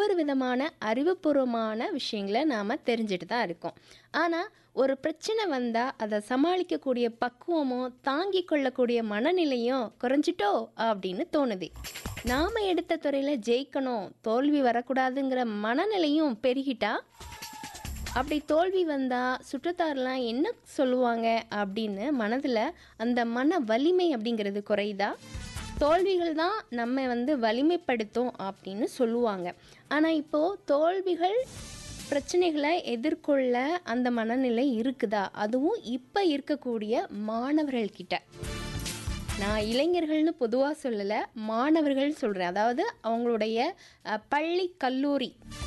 ஒவ்வொரு விதமான அறிவுபூர்வமான விஷயங்களை நாம் தெரிஞ்சுட்டு தான் இருக்கோம் ஆனால் ஒரு பிரச்சனை வந்தால் அதை சமாளிக்கக்கூடிய பக்குவமோ தாங்கிக் கொள்ளக்கூடிய மனநிலையும் குறைஞ்சிட்டோ அப்படின்னு தோணுது நாம் எடுத்த துறையில் ஜெயிக்கணும் தோல்வி வரக்கூடாதுங்கிற மனநிலையும் பெருகிட்டா அப்படி தோல்வி வந்தால் சுற்றத்தாரெலாம் என்ன சொல்லுவாங்க அப்படின்னு மனதில் அந்த மன வலிமை அப்படிங்கிறது குறையுதா தோல்விகள் தான் நம்ம வந்து வலிமைப்படுத்தும் அப்படின்னு சொல்லுவாங்க ஆனால் இப்போது தோல்விகள் பிரச்சனைகளை எதிர்கொள்ள அந்த மனநிலை இருக்குதா அதுவும் இப்போ இருக்கக்கூடிய மாணவர்கள்கிட்ட நான் இளைஞர்கள்னு பொதுவாக சொல்லலை மாணவர்கள் சொல்கிறேன் அதாவது அவங்களுடைய அஹ், பள்ளி கல்லூரி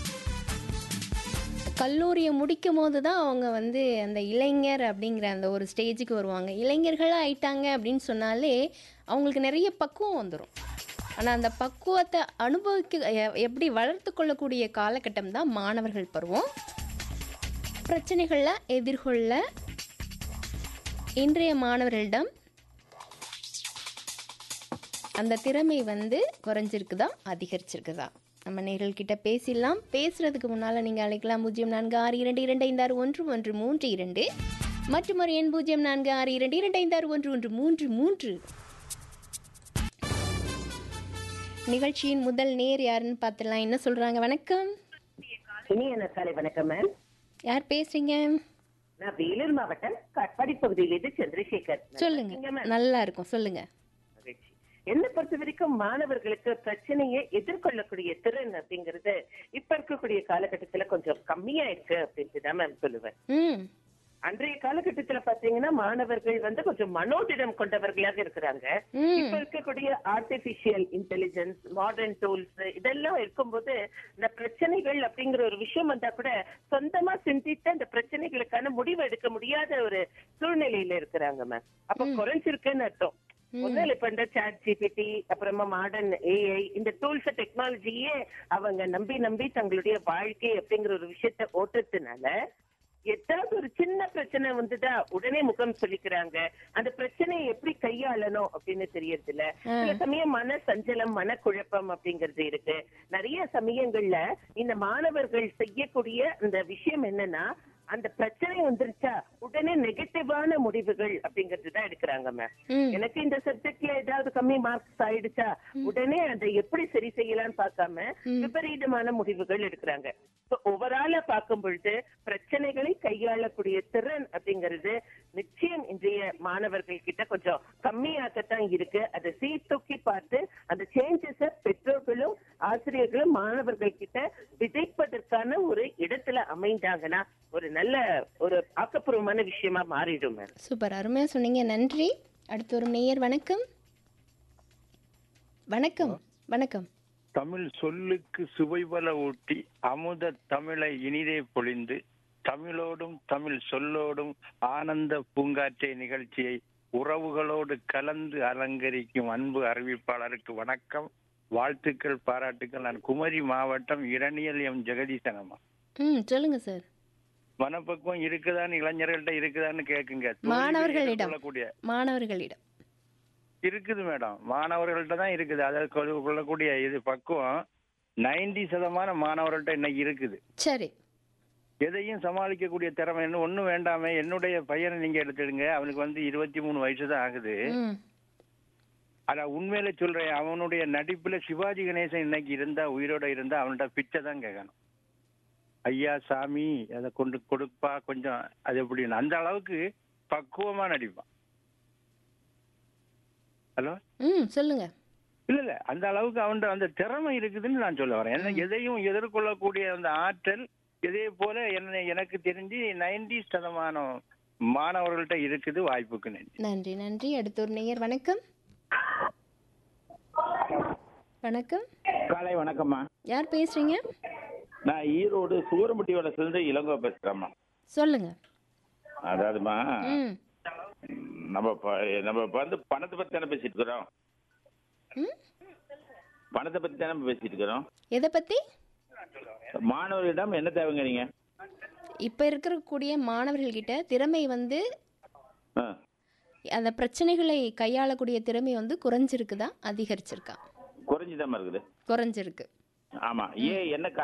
கல்லூரியை முடிக்கும் போது தான் அவங்க வந்து அந்த இளைஞர் அப்படிங்கிற அந்த ஒரு ஸ்டேஜுக்கு வருவாங்க இளைஞர்களாக ஆயிட்டாங்க அப்படின்னு சொன்னாலே அவங்களுக்கு நிறைய பக்குவம் வந்துடும் ஆனால் அந்த பக்குவத்தை அனுபவிக்க எ- எப்படி வளர்த்து கொள்ளக்கூடிய காலகட்டம் தான் மாணவர்கள் பருவம் பிரச்சனைகளை எதிர்கொள்ள இன்றைய மாணவர்களிடம் அந்த திறமை வந்து குறைஞ்சிருக்குதா அதிகரிச்சிருக்குதா நம்ம நேர்கள்கிட்ட பேசிடலாம் பேசுறதுக்கு முன்னால் நீங்கள் அழைக்கலாம் பூஜ்ஜியம் நான்கு ஆறு இரண்டு இரண்டு ஐந்து ஆறு ஒன்று ஒன்று மூன்று இரண்டு மற்றும் ஒரு எண் பூஜ்ஜியம் நான்கு ஆறு இரண்டு இரண்டு ஐந்து ஆறு ஒன்று ஒன்று மூன்று மூன்று நிகழ்ச்சியின் முதல் நேர் யாருன்னு பார்த்துடலாம் என்ன சொல்றாங்க வணக்கம் இனிய காலை வணக்கம் மேம் யார் பேசுறீங்க நான் வேலூர் மாவட்டம் காட்பாடி பகுதியிலிருந்து சந்திரசேகர் சொல்லுங்க இருக்கீங்க, ma'am? நல்லா இருக்கும் சொல்லுங்க மகிழ்ச்சி. என்னை பொறுத்த வரைக்கும் மாணவர்களுக்கு பிரச்சனையை எதிர்கொள்ளக்கூடிய திறன் அப்படிங்கிறது இப்ப இருக்கக்கூடிய காலகட்டத்துல கொஞ்சம் கம்மியா இருக்கு அப்படின்ட்டு தான் மேம் சொல்லுவேன் ம் அன்றைய காலகட்டத்துல பாத்தீங்கன்னா மாணவர்கள் வந்து கொஞ்சம் மனோதிடம் கொண்டவர்களாக இருக்கிறாங்க ம் இப்ப இருக்கக்கூடிய ஆர்டிபிஷியல் இன்டெலிஜென்ஸ் மாடர்ன் டூல்ஸ் இதெல்லாம் இருக்கும்போது இந்த பிரச்சனைகள் அப்படிங்கிற ஒரு விஷயம் வந்தா கூட சொந்தமா சிந்தித்து அந்த பிரச்சனைகளுக்கான முடிவு எடுக்க முடியாத ஒரு சூழ்நிலையில இருக்கிறாங்க மேம் அப்ப குறைஞ்சிருக்குன்னு அர்த்தம் ஒன்னும் இப்ப இந்த சாட் ஜிபிடி அப்புறமா மாடர்ன் ஏஐ இந்த டூல்ஸ் டெக்னாலஜியே அவங்க நம்பி நம்பி தங்களுடைய வாழ்க்கை அப்படிங்கிற ஒரு விஷயத்த ஓட்டுறதுனால ஏதாவது ஒரு சின்ன பிரச்சனை வந்துட்டா உடனே முகம் சொல்லிக்கிறாங்க அந்த பிரச்சனையை எப்படி கையாளணும் அப்படின்னு தெரியறது இல்ல சில சமயம் மன சஞ்சலம் மனக்குழப்பம் அப்படிங்கிறது இருக்கு நிறைய சமயங்கள்ல இந்த மாணவர்கள் செய்யக்கூடிய அந்த விஷயம் என்னன்னா அந்த பிரச்சனை வந்துருச்சா உடனே நெகட்டிவான முடிவுகள் அப்படிங்கிறது தான் எடுக்கிறாங்க மேம் ம் எனக்கு இந்த சப்ஜெக்ட்ல ஏதாவது கம்மி மார்க்ஸ் ஆயிடுச்சா உடனே அதை எப்படி சரி செய்யலாம்னு பார்க்காம விபரீதமான முடிவுகள் எடுக்கிறாங்க ஓவராலா பார்க்கும் பொழுது பிரச்சனைகளை கையாளக்கூடிய திறன் அப்படிங்கிறது நிச்சயம் இன்றைய மாணவர்கள் கிட்ட கொஞ்சம் கம்மியாகத்தான் இருக்கு அதை சீர்தூக்கி பார்த்து அந்த சேஞ்சஸ பெற்றோர்களும் ஆசிரியர்களும் மாணவர்கள் கிட்ட விதைப்பதற்கான ஒரு இடத்துல அமைந்தாங்கன்னா ஒரு நல்ல ஒரு ஆக்கப்பூர்வமான விஷயமா மாறிடும் மேம் சூப்பர் அருமையாக சொன்னீங்க நன்றி அடுத்து ஒரு நேயர் வணக்கம் வணக்கம் வணக்கம் தமிழ் சொல்லுக்கு சுவைபல ஊட்டி அமுத தமிழை இனிதே பொழிந்து தமிழோடும் தமிழ் சொல்லோடும் ஆனந்த பூங்காற்றை நிகழ்ச்சியை உறவுகளோடு கலந்து அலங்கரிக்கும் அன்பு அறிவிப்பாளருக்கு வணக்கம் வாழ்த்துக்கள் பாராட்டுக்கள் நான் குமரி மாவட்டம் இரணியல் எம் ஜெகதீசனம்மா ம் சொல்லுங்க சார் மனப்பக்குவம் இருக்குதான்னு இளைஞர்கள்ட்ட இருக்குதான்னு கேக்குங்க மாணவர்களிடம். கொள்ளக்கூடிய மாணவர்களிடம் இருக்குது மேடம் மாணவர்கள்ட்ட தான் இருக்குது அதாவது கொள்ள- கொள்ளக்கூடிய இது பக்குவம் நைன்டி சதமான மாணவர்கள்ட்ட இன்னைக்கு இருக்குது சரி எதையும் சமாளிக்கக்கூடிய திறமை என்ன ஒன்றும் வேண்டாமே என்னுடைய பையனை நீங்க எடுத்துடுங்க அவனுக்கு வந்து இருபத்தி மூணு வயசு தான் ஆகுது ம் ஆனா உண்மையில சொல்றேன் அவனுடைய நடிப்புல சிவாஜி கணேசன் இன்னைக்கு இருந்தா உயிரோட இருந்தா அவன்கிட்ட பிச்சை தான் கேட்கணும் ஐயா சாமி அதை கொண்டு கொடுப்பா கொஞ்சம் அது எப்படின்னு அந்த அளவுக்கு பக்குவமா நடிப்பான் ஹலோ ம் சொல்லுங்க இல்ல இல்ல அந்த அளவுக்கு அவன்கிட்ட அந்த திறமை இருக்குதுன்னு நான் சொல்ல வரேன் என்ன எதையும் எதிர்கொள்ளக்கூடிய அந்த ஆற்றல் இதே போல என்ன எனக்கு தெரிஞ்சு நைன்டி சதமானம் மாணவர்கள்ட்ட இருக்குது வாய்ப்புக்கு நன்றி நன்றி நன்றி அடுத்து ஒரு நேயர் வணக்கம் வணக்கம் காலை வணக்கம்மா யார் பேசுறீங்க நான் ஈரோடு சூரம்பட்டி வளசிலிருந்து இளங்கோ பேசுறேம்மா சொல்லுங்க அதாவதுமா ம் நம்ம ப- நம்ம இப்ப வந்து பணத்தை பத்தி தானே பேசிட்டு இருக்கிறோம் ம் பணத்தை பத்தி தானே பேசிட்டு இருக்கிறோம் எதை பற்றி மாணவர்களிடம் என்ன தேவைங்க நீங்க இப்போ இருக்கக்கூடிய மாணவர்கள்கிட்ட திறமை வந்து ஆ. அந்த பிரச்சனைகளை கையாளக்கூடிய திறமை வந்து குறைஞ்சிருக்குதா அதிகரிச்சிருக்கா குறைஞ்சுதாம்மா இருக்குது குறைஞ்சிருக்கு ஆமா ஏன் என்ன